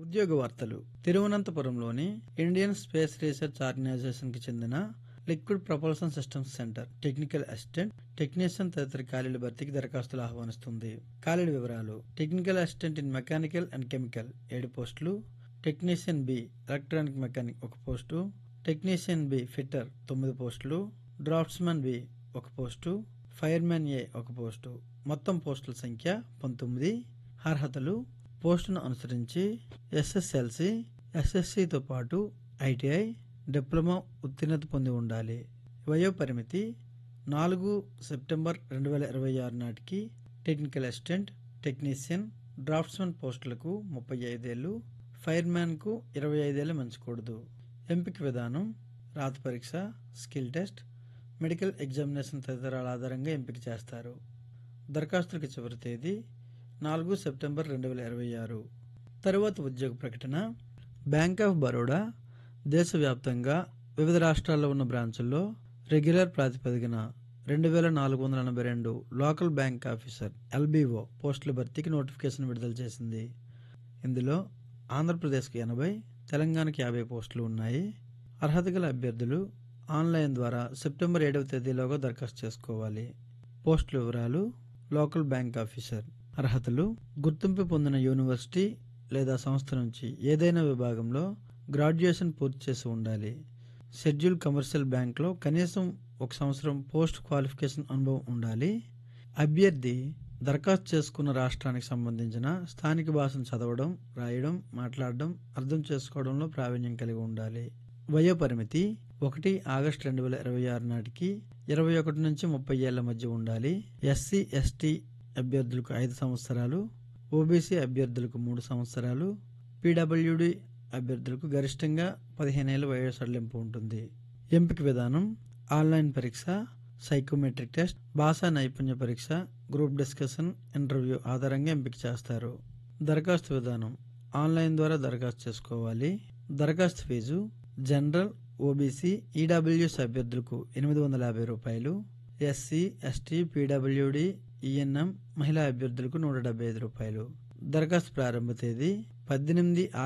ఉద్యోగ వార్తలు తిరువనంతపురంలోని ఇండియన్ స్పేస్ రీసెర్చ్ ఆర్గనైజేషన్ కి చెందిన liquid propulsion systems centre technical assistant technician తదితర ఖాళీల భర్తీకి దరఖాస్తులు ఆహ్వానిస్తుంది ఖాళీల వివరాలు technical assistant in mechanical and chemical ఏడు పోస్టులు టెక్నీషియన్ బి ఎలక్ట్రానిక్ మెకానిక్ ఒక పోస్టు టెక్నీషియన్ బి ఫిట్టర్ తొమ్మిది పోస్టులు డ్రాఫ్ట్స్మన్ బి ఒక పోస్టు ఫైర్మెన్ ఏ ఒక పోస్టు మొత్తం పోస్టుల సంఖ్య పంతొమ్మిది అర్హతలు పోస్టును అనుసరించి ఎస్ఎస్ఎల్సి ఎస్ఎస్సితో పాటు ఐటీఐ డిప్లొమా ఉత్తీర్ణత పొంది ఉండాలి వయో పరిమితి నాలుగు సెప్టెంబర్ రెండు వేల ఇరవై ఆరు నాటికి టెక్నికల్ అసిస్టెంట్ టెక్నీషియన్ డ్రాఫ్ట్స్మెన్ పోస్టులకు ముప్పై ఐదేళ్లు ఫైర్మ్యాన్కు ఇరవై ఐదేళ్లు మంచకూడదు ఎంపిక విధానం రాత పరీక్ష స్కిల్ టెస్ట్ మెడికల్ ఎగ్జామినేషన్ తదితరాల ఆధారంగా ఎంపిక చేస్తారు దరఖాస్తులకు చివరి తేదీ నాలుగు సెప్టెంబర్ రెండు వేల ఇరవై ఆరు తరువాత ఉద్యోగ ప్రకటన బ్యాంక్ ఆఫ్ బరోడా దేశవ్యాప్తంగా వివిధ రాష్ట్రాల్లో ఉన్న బ్రాంచుల్లో రెగ్యులర్ ప్రాతిపదికన రెండు వేల నాలుగు వందల ఎనభై రెండు లోకల్ బ్యాంక్ ఆఫీసర్ ఎల్బీఓ పోస్టుల భర్తీకి నోటిఫికేషన్ విడుదల చేసింది ఇందులో ఆంధ్రప్రదేశ్కి ఎనభై తెలంగాణకి యాభై పోస్టులు ఉన్నాయి అర్హత గల అభ్యర్థులు ఆన్లైన్ ద్వారా సెప్టెంబర్ ఏడవ తేదీలోగా దరఖాస్తు చేసుకోవాలి పోస్టుల వివరాలు లోకల్ బ్యాంక్ ఆఫీసర్ అర్హతలు గుర్తింపు పొందిన యూనివర్సిటీ లేదా సంస్థ నుంచి ఏదైనా విభాగంలో గ్రాడ్యుయేషన్ పూర్తి చేసి ఉండాలి షెడ్యూల్ కమర్షియల్ బ్యాంక్లో కనీసం ఒక సంవత్సరం పోస్ట్ క్వాలిఫికేషన్ అనుభవం ఉండాలి అభ్యర్థి దరఖాస్తు చేసుకున్న రాష్ట్రానికి సంబంధించిన స్థానిక భాషను చదవడం రాయడం మాట్లాడడం అర్థం చేసుకోవడంలో ప్రావీణ్యం కలిగి ఉండాలి వయో పరిమితి ఒకటి ఆగస్టు రెండు వేల ఇరవై ఆరు నాటికి ఇరవై ఒకటి నుంచి ముప్పై ఏళ్ల మధ్య ఉండాలి ఎస్సీ ఎస్టీ అభ్యర్థులకు ఐదు సంవత్సరాలు ఓబీసీ అభ్యర్థులకు మూడు సంవత్సరాలు పీడబ్ల్యూడి అభ్యర్థులకు గరిష్టంగా పదిహేను ఏళ్ళ వయో సడలింపు ఉంటుంది ఎంపిక విధానం ఆన్లైన్ పరీక్ష సైకోమెట్రిక్ టెస్ట్ భాషా నైపుణ్య పరీక్ష గ్రూప్ డిస్కషన్ ఇంటర్వ్యూ ఆధారంగా ఎంపిక చేస్తారు దరఖాస్తు విధానం ఆన్లైన్ ద్వారా దరఖాస్తు చేసుకోవాలి దరఖాస్తు ఫీజు జనరల్ ఓబీసీ ఈడబ్ల్యూఎస్ అభ్యర్థులకు ఎనిమిది వందల యాభై రూపాయలు ఎస్సీ ఎస్టీ పీడబ్ల్యూడి ఈఎన్ఎం మహిళా అభ్యర్థులకు నూట డెబ్బై ఐదు రూపాయలు దరఖాస్తు ప్రారంభ తేదీ పద్దెనిమిది